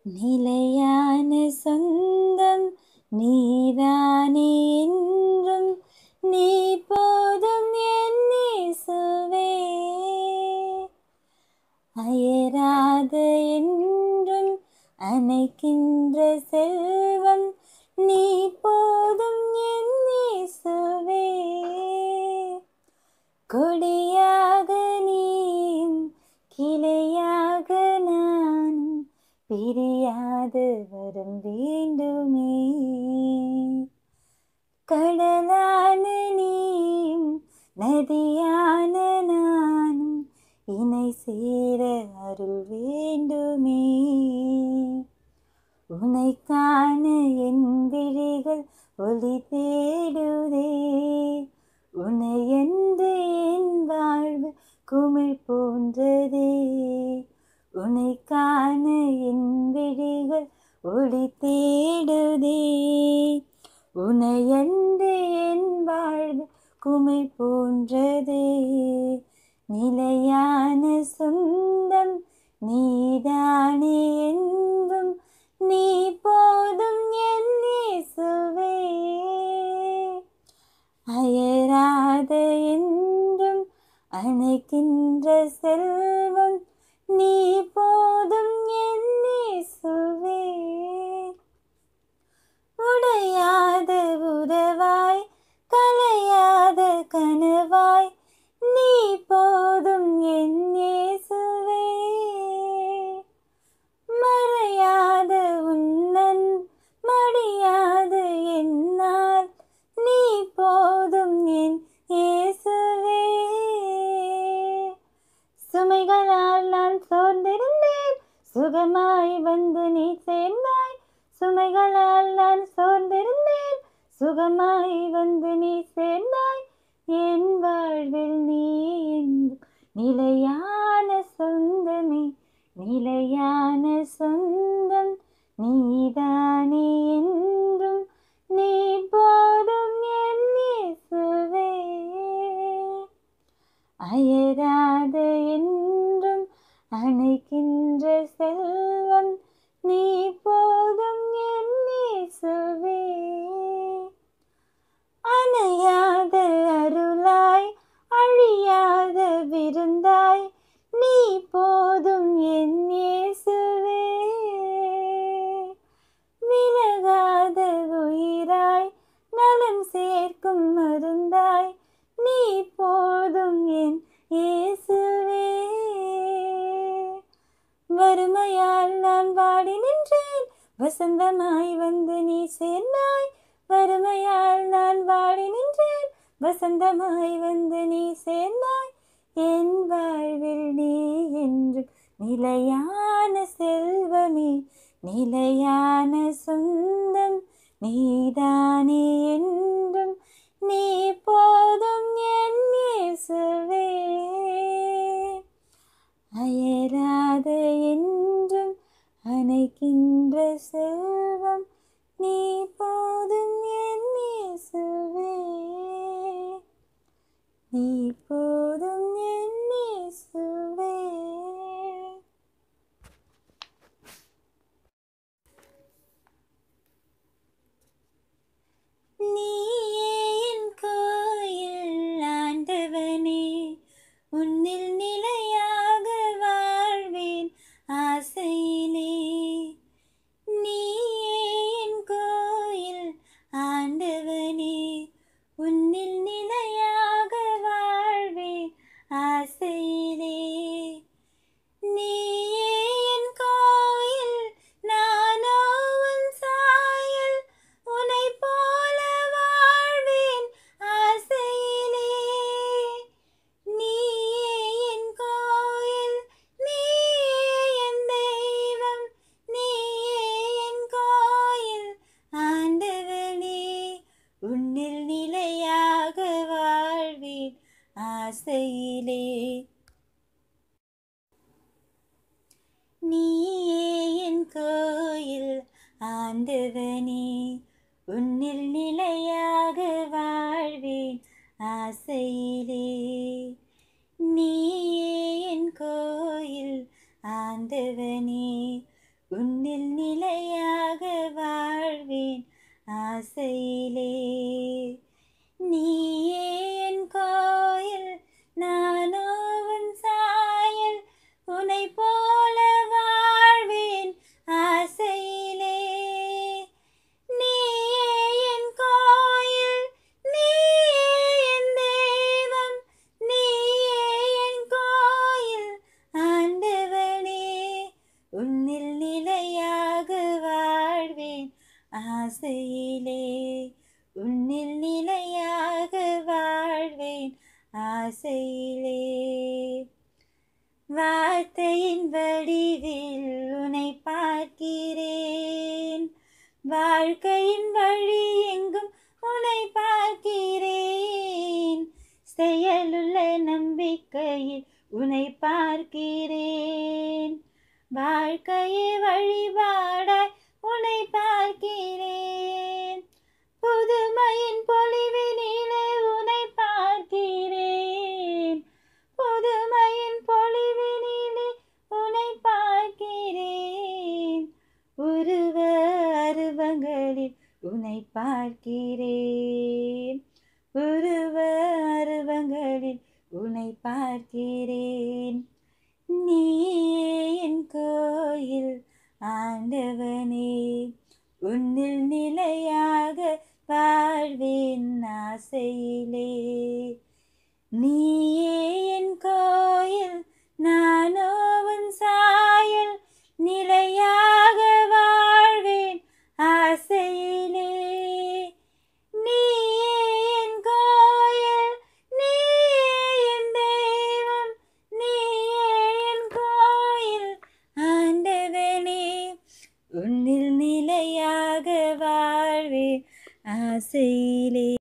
நிலையான சொந்தம் நீதானே என்றும் நீ போதும் என் இயேசுவே அயராத என்றும் அணைக்கின்ற செல்வம் நீ போதும் என் இயேசுவே கொடியாக நீயும் கிளையாக நான் பிரியாது வரம் வேண்டுமே கடலான நீயும் நதியான நானும் இணை சேர அருள் வேண்டுமே உனை காண என் விழிகள் ஒளி தேடுதே உன்னை என்று என் வாழ்வு குமிழ் போன்றதே உன்னை காண என் விழிகள் ஒளி தேடுதே உன்னை என்று என் வாழ்வு குமிழ் போன்றதே நிலையான சொந்தம் நீதானே என்றும் நீ போதும் என் இயேசுவே அயராத என்றும் அணைக்கின்ற செல்வம் நீ போதும் என் இயேசுவே உடையாத உறவாய் கலையாத கனவாய் நீ போதும் என் இயேசுவே மறையாத உன்னன் மடியாத என்னால் நீ போதும் என் இயேசுவே சுமைகளால் நான் சோர்ந்திருந்தேன் சுகமாய் வந்து நீ சேர்ந்தாய் சுமைகளால் நான் சோர்ந்திருந்தேன் சுகமாய் வந்து நீ சேர்ந்தாய் என் வாழ்வில் நீ என்றும் நிலையான சொந்தமே நிலையான சொந்தம் நீதானே என்றும் நீ போதும் என் இயேசுவே அயராத என்றும் அணைக்கின்ற செல்வம் நீ போதும் என் இயேசுவே அணையாத அருளாய் அழியாத விருந்தாய் நீ போதும் என் இயேசுவே விலகாத உயிராய் நலம் சேர்க்கும் மருந்தாய் நீ போதும் என் இயேசுவே வறுமையால் நான் வாடி நின்றேன் வசந்தமாய் வந்து நீ சேர்ந்தாய் வறுமையால் நான் வாடி நின்றேன் வசந்தமாய் வந்து நீ சேர்ந்தாய் என் வாழ்வில் நீ என்றும் நிலையான செல்வமே நிலையான சொந்தம் நீதானே என்றும் நீ போதும் என் இயேசுவே அயராத என்றும் அணைக்கின்ற செல்வம் நீ போதும் என் இயேசுவே நீ போதும் என் இயேசுவே நீயே என் கோயில் ஆண்டவனே உன்னில் நிலையாக வாழ்வேன் ஆசையிலே நீயே என் கோயில் ஆண்டவனே உன்னில் நிலையாக வாழ்வேன் ஆசையிலே நீயே என் கோயில் நானோ உன் சாயல் உனை போல வாழ்வேன் ஆசையிலே நீயே என் கோயில் நீயே என் தெய்வம் நீயே என் கோயில் ஆண்டவனே உன்னில் நிலையாக வாழ்வேன் ஆசையிலே நீயே என் கோயில் ஆண்டவனே உன்னில் நிலையாக வாழ்வேன் ஆசையிலே நீயே என் கோயில் ஆண்டவனே உன்னில் நிலையாக வாழ்வேன் ஆசையிலே நீயே என் கோயில் நானோ உன் சாயல் உனை போல வாழ்வேன் ஆசையிலே நீயே என் கோயில் நீயே என் தெய்வம் நீயே என் கோயில் ஆண்டவனே உன்னில் நிலையாக வாழ்வேன் ஆசையிலே உன்னில் நிலையாக வாழ்வேன் ஆசையிலே வார்த்தையின் வடிவில் உனை பார்க்கிறேன் வாழ்க்கையின் வழி எங்கும் உனை பார்க்கிறேன் செயலுள்ள நம்பிக்கையில் உனை பார்க்கிறேன் வாழ்க்கையை வழிபாடாய் உனை பார்க்கிறேன் புதுமையின் பொலிவினிலே உனை பார்க்கிறேன் புதுமையின் பொலிவினிலே உனை பார்க்கிறேன் உருவ அருவங்களில் உனை பார்க்கிறேன் உருவ அருவங்களில் உனை பார்க்கிறேன் நீயே என் கோயில் ஆண்டவனே உன்னில் நிலையாக வாழ்வேன் ஆசையிலே நீயே என் கோயில் நானோ உன் சாயல் நிலையாக வாழ்வேன் ஆசையிலே நீயே என் கோயில் நீயே என் தெய்வம் நீயே என் கோயில் ஆண்டவனே உன்னில் நிலையாக வாழ்வேன் ஆசையிலே